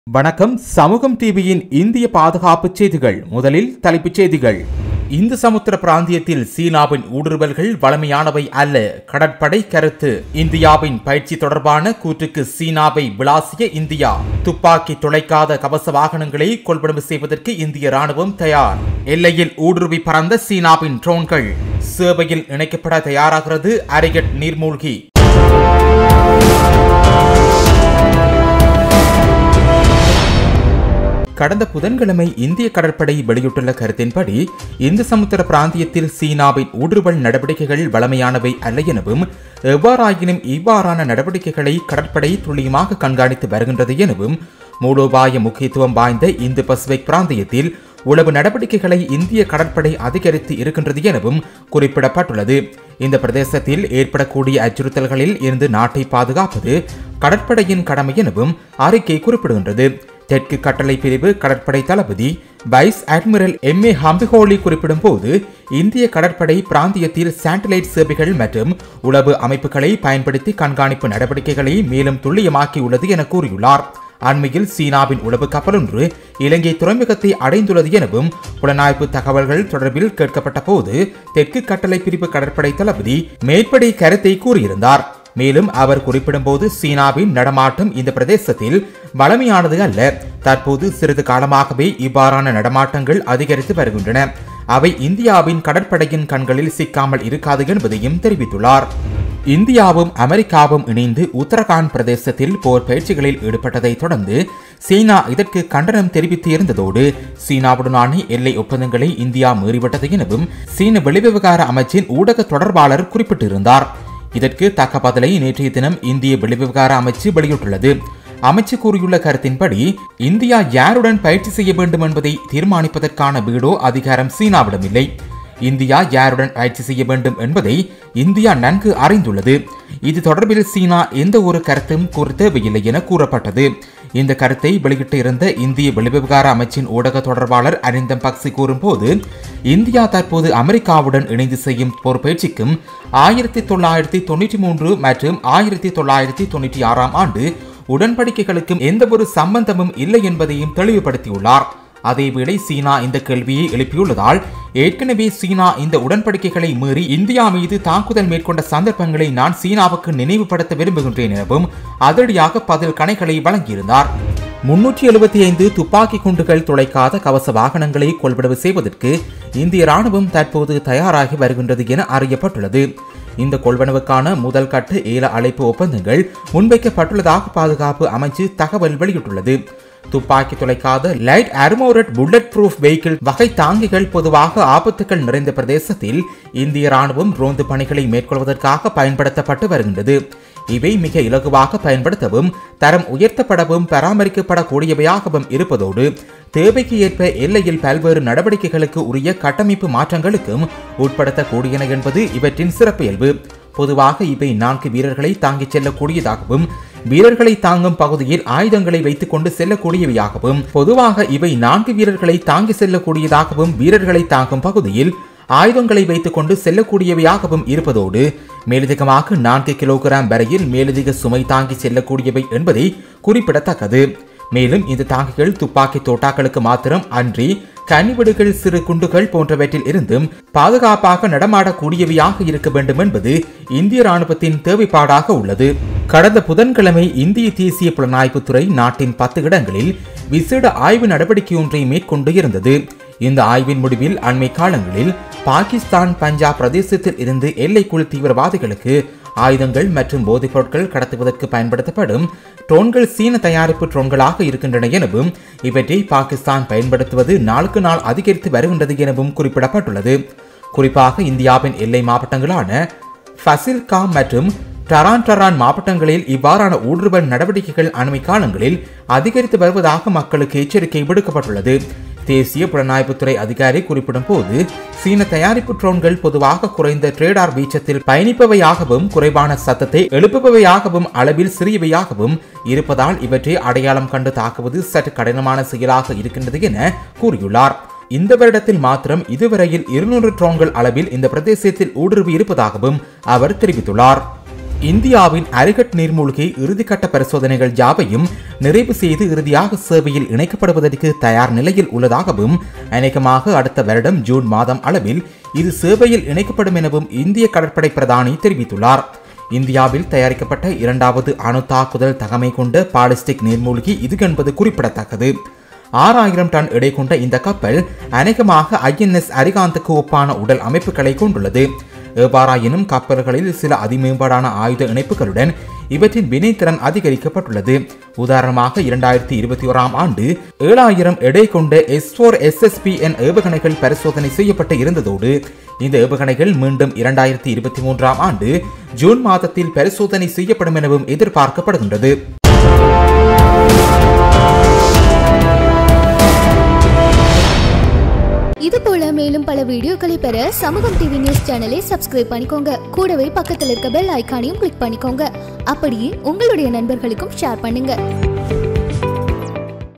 வணக்கம் சமூகம் டிவியின் இந்திய பாதுகாப்பு செய்திகள் முதலில் தலைப்புச் செய்திகள் இந்து சமுத்திர பிராந்தியத்தில் சீனாவின் ஊடுருவல்கள் வளமையானவை அல்ல கடற்படை கருத்து இந்தியாவின் பயிற்சி தொடர்பான கூற்றுக்கு சீனாவை விளாசிய இந்தியா துப்பாக்கி துளைக்காத கவச வாகனங்களை கொள்வனவு செய்வதற்கு இந்திய ராணுவம் தயார் எல்லையில் ஊடுருவி பறந்த சீனாவின் ட்ரோன்கள் சேவையில் இணைக்கப்பட தயாராகிறது அரிகட் நீர்மூழ்கி கடந்த புதன்கிழமை இந்திய கடற்படை வெளியிட்டுள்ள கருத்தின்படி இந்து சமுத்திர பிராந்தியத்தில் சீனாவின் ஊடுருவல் நடவடிக்கைகள் வளமையானவை அல்ல எனவும் எவ்வாறாயினும் இவ்வாறான நடவடிக்கைகளை கடற்படை துல்லியமாக கண்காணித்து வருகின்றது எனவும் மூலோபாய முக்கியத்துவம் வாய்ந்த இந்து பசிபிக் பிராந்தியத்தில் உளவு நடவடிக்கைகளை இந்திய கடற்படை அதிகரித்து இருக்கின்றது எனவும் குறிப்பிடப்பட்டுள்ளது இந்த பிரதேசத்தில் ஏற்படக்கூடிய அச்சுறுத்தல்களில் இருந்து நாட்டை பாதுகாப்பது கடற்படையின் கடமை எனவும் அறிக்கை குறிப்பிடுகின்றது தெற்கு கட்டளை பிரிவு கடற்படை தளபதி vice admiral M A Hambiholi குறிப்பிடும் போது இந்திய கடற்படை பிராந்தியத்தில் சேட்டலைட் சேவைகள் மற்றும் உளவு அமைப்புகளை பயன்படுத்தி கண்காணிப்பு நடவடிக்கைகளை மேலும் துல்லியமாக்கியுள்ளது என கூறியுள்ளார் அண்மையில் சீனாவின் உளவு கப்பல் ஒன்று இலங்கை துறைமுகத்தை அடைந்துள்ளது எனவும் புலனாய்வு தகவல்கள் தொடர்பில் கேட்கப்பட்ட போது தெற்கு கட்டளை பிரிவு கடற்படை தளபதி மேற்படி கருத்தை கூறியிருந்தார் மேலும் அவர் குறிப்பிடும்போது சீனாவின் நடமாட்டம் இந்த பிரதேசத்தில் வளமையானது அல்ல தற்போது சிறிது காலமாகவே இவ்வாறான நடமாட்டங்கள் அதிகரித்து வருகின்றன அவை இந்தியாவின் கடற்படையின் கண்களில் சிக்காமல் இருக்காது என்பதையும் தெரிவித்துள்ளார் இந்தியாவும் அமெரிக்காவும் இணைந்து உத்தரகாண்ட் பிரதேசத்தில் போர் பயிற்சிகளில் ஈடுபட்டதைத் தொடர்ந்து சீனா இதற்கு கண்டனம் தெரிவித்து இருந்ததோடு சீனாவுடனான எல்லை ஒப்பந்தங்களை இந்தியா மீறிவிட்டது எனவும் சீன வெளிவிவகார அமைச்சின் ஊடக தொடர்பாளர் குறிப்பிட்டிருந்தார் இதற்கு தக்க பதிலை நேற்றைய தினம் இந்திய வெளிவிவகார அமைச்சு வெளியிட்டுள்ளது அமைச்சு கூறியுள்ள கருத்தின்படி இந்தியா யாருடன் பயிற்சி செய்ய வேண்டும் என்பதை தீர்மானிப்பதற்கான வீடோ அதிகாரம் சீனாவிடம் இல்லை இந்தியா யாருடன் பயிற்சி செய்ய வேண்டும் என்பதை இந்தியா நன்கு அறிந்துள்ளது இது தொடர்பில் சீனா எந்த ஒரு கருத்தும் கூற தேவையில்லை என கூறப்பட்டது இந்த கருத்தை வெளியிட்டு இருந்த இந்திய வெளிவிவகார அமைச்சின் ஊடக தொடர்பாளர் அரிந்தம் பக்சி கூறும்போது இந்தியா தற்போது அமெரிக்காவுடன் இணைந்து செய்யும் போர் பயிற்சிக்கும் ஆயிரத்தி தொள்ளாயிரத்தி தொண்ணூற்றி மூன்று மற்றும் ஆயிரத்தி தொள்ளாயிரத்தி தொண்ணூற்றி ஆறாம் ஆண்டு உடன்படிக்கைகளுக்கும் எந்த ஒரு சம்பந்தமும் இல்லை என்பதையும் தெளிவுபடுத்தியுள்ளார் அதேவேளை சீனா இந்த கேள்வியை எழுப்பியுள்ளதால் ஏற்கனவே சீனா இந்த உடன்படிக்கைகளை மீறி இந்தியா மீது தாக்குதல் மேற்கொண்ட சந்தர்ப்பங்களை நான் சீனாவுக்கு நினைவுபடுத்த விரும்புகின்றேன் எனவும் அதிரடியாக பதில் கணைகளை வழங்கியிருந்தார் முன்னூற்றி எழுபத்தி ஐந்து துப்பாக்கி குண்டுகள் துளைக்காத கவச வாகனங்களை கொள்வனவு செய்வதற்கு இந்திய ராணுவம் தற்போது தயாராகி வருகின்றது என அறியப்பட்டுள்ளது இந்த கொள்வனவுக்கான முதல் கட்ட ஏல அழைப்பு ஒப்பந்தங்கள் முன்வைக்கப்பட்டுள்ளதாக பாதுகாப்பு அமைச்சு தகவல் வெளியிட்டுள்ளது துப்பாக்கி துளைக்காத light armoured bullet proof vehicle வகை தாங்கிகள் பொதுவாக ஆபத்துகள் நிறைந்த பிரதேசத்தில் இந்திய ராணுவம் ரோந்து பணிகளை மேற்கொள்வதற்காக பயன்படுத்தப்பட்டு வருகின்றது இவை மிக இலகுவாக பயன்படுத்தவும் தரம் உயர்த்தப்படவும் பராமரிக்கப்படக்கூடியவையாகவும் இருப்பதோடு தேவைக்கு ஏற்ப எல்லையில் பல்வேறு நடவடிக்கைகளுக்கு உரிய கட்டமைப்பு மாற்றங்களுக்கும் உட்படுத்தக்கூடியன என்பது இவற்றின் சிறப்பியல்பு பொதுவாக இவை நான்கு வீரர்களை தாங்கிச் செல்லக்கூடியதாகவும் வீரர்களை தாங்கும் பகுதியில் ஆயுதங்களை வைத்துக் கொண்டு செல்லக்கூடியவையாகவும் பொதுவாக இவை நான்கு வீரர்களை தாங்கி செல்லக்கூடியதாகவும் வீரர்களை தாங்கும் பகுதியில் ஆயுதங்களை வைத்துக் கொண்டு செல்லக்கூடியவையாகவும் இருப்பதோடு மேலதிகமாக நான்கு கிலோகிராம் வரையில் மேலதிக சுமை தாங்கி செல்லக்கூடியவை என்பதை குறிப்பிடத்தக்கது மேலும் இந்த தாங்கிகள் துப்பாக்கி தோட்டாக்களுக்கு மாத்திரம் அன்றி கனிவிடுகள் சிறு குண்டுகள் போன்றவற்றில் இருந்தும் பாதுகாப்பாக நடமாடக்கூடியவையாக இருக்க வேண்டும் என்பது இந்திய ராணுவத்தின் தேவைப்பாடாக உள்ளது கடந்த புதன்கிழமை இந்திய தேசிய புலனாய்வுத்துறை நாட்டின் பத்து இடங்களில் விசேட ஆய்வு நடவடிக்கை ஒன்றை மேற்கொண்டு இருந்தது இந்த ஆய்வின் முடிவில் அண்மை காலங்களில் பாகிஸ்தான் பஞ்சாப் பிரதேசத்தில் இருந்து எல்லைக்குள் தீவிரவாதிகளுக்கு ஆயுதங்கள் மற்றும் போதைப் பொருட்கள் கடத்துவதற்கு பயன்படுத்தப்படும் ட்ரோன்கள் சீன தயாரிப்பு ட்ரோன்களாக இருக்கின்றன எனவும் இவற்றை பாகிஸ்தான் பயன்படுத்துவது நாளுக்கு நாள் அதிகரித்து வருகின்றது எனவும் குறிப்பிடப்பட்டுள்ளது குறிப்பாக இந்தியாவின் எல்லை மாவட்டங்களான ஃபசில்கா மற்றும் டரான் டரான் மாவட்டங்களில் இவ்வாறான ஊடுருவல் நடவடிக்கைகள் அண்மை காலங்களில் அதிகரித்து வருவதாக மக்களுக்கு எச்சரிக்கை விடுக்கப்பட்டுள்ளது தேசிய புலனாய்வுத்துறை அதிகாரி குறிப்பிடும் போது சீன தயாரிப்பு ட்ரோன்கள் பொதுவாக குறைந்த ட்ரேடார் வீச்சத்தில் பயணிப்பவையாகவும் குறைவான சத்தத்தை எழுப்புபவையாகவும் அளவில் சிறியவையாகவும் இருப்பதால் இவற்றை அடையாளம் கண்டு தாக்குவது சற்று கடினமான செயலாக இருக்கின்றது என கூறியுள்ளார் இந்த வருடத்தில் மாத்திரம் இதுவரையில் இருநூறு ட்ரோன்கள் அளவில் இந்த பிரதேசத்தில் ஊடுருவி இருப்பதாகவும் அவர் தெரிவித்துள்ளார் இந்தியாவின் அரிகட் நீர்மூழ்கி இறுதிக்கட்ட பரிசோதனைகள் யாவையும் நிறைவு செய்து இறுதியாக சேவையில் இணைக்கப்படுவதற்கு தயார் நிலையில் உள்ளதாகவும் அநேகமாக அடுத்த வருடம் ஜூன் மாதம் அளவில் இது சேவையில் இணைக்கப்படும் எனவும் இந்திய கடற்படை பிரதானி தெரிவித்துள்ளார் இந்தியாவில் தயாரிக்கப்பட்ட இரண்டாவது அணு தாக்குதல் தகமை கொண்ட பாலிஸ்டிக் நீர்மூழ்கி இது என்பது குறிப்பிடத்தக்கது ஆறாயிரம் டன் எடை கொண்ட இந்த கப்பல் அநேகமாக ஐஎன்எஸ் அரிகாந்துக்கு ஒப்பான உடல் அமைப்புகளை கொண்டுள்ளது எவ்வாறாயினும் கப்பல்களில் சில அதிமேம்பாடான ஆயுத இணைப்புகளுடன் இவற்றின் வினைத்திறன் அதிகரிக்கப்பட்டுள்ளது உதாரணமாக இரண்டாயிரத்தி இருபத்தி ஓராம் ஆண்டு ஏழாயிரம் எடை கொண்ட எஸ் போர் எஸ்எஸ்பிஎன் ஏவுகணைகள் பரிசோதனை செய்யப்பட்டு இருந்ததோடு இந்த ஏவுகணைகள் மீண்டும் இரண்டாயிரத்தி இருபத்தி மூன்றாம் ஆண்டு ஜூன் மாதத்தில் பரிசோதனை செய்யப்படும் எனவும் எதிர்பார்க்கப்படுகின்றது இது போல மேலும் பல வீடியோக்களை பெற சமூகம் டிவி நியூஸ் சேனலை சப்ஸ்கிரைப் பண்ணிக்கோங்க கூடவே பக்கத்தில் இருக்க பெல் ஐகானையும் கிளிக் பண்ணிக்கோங்க அப்படியே உங்களுடைய நண்பர்களுக்கும் ஷேர் பண்ணுங்க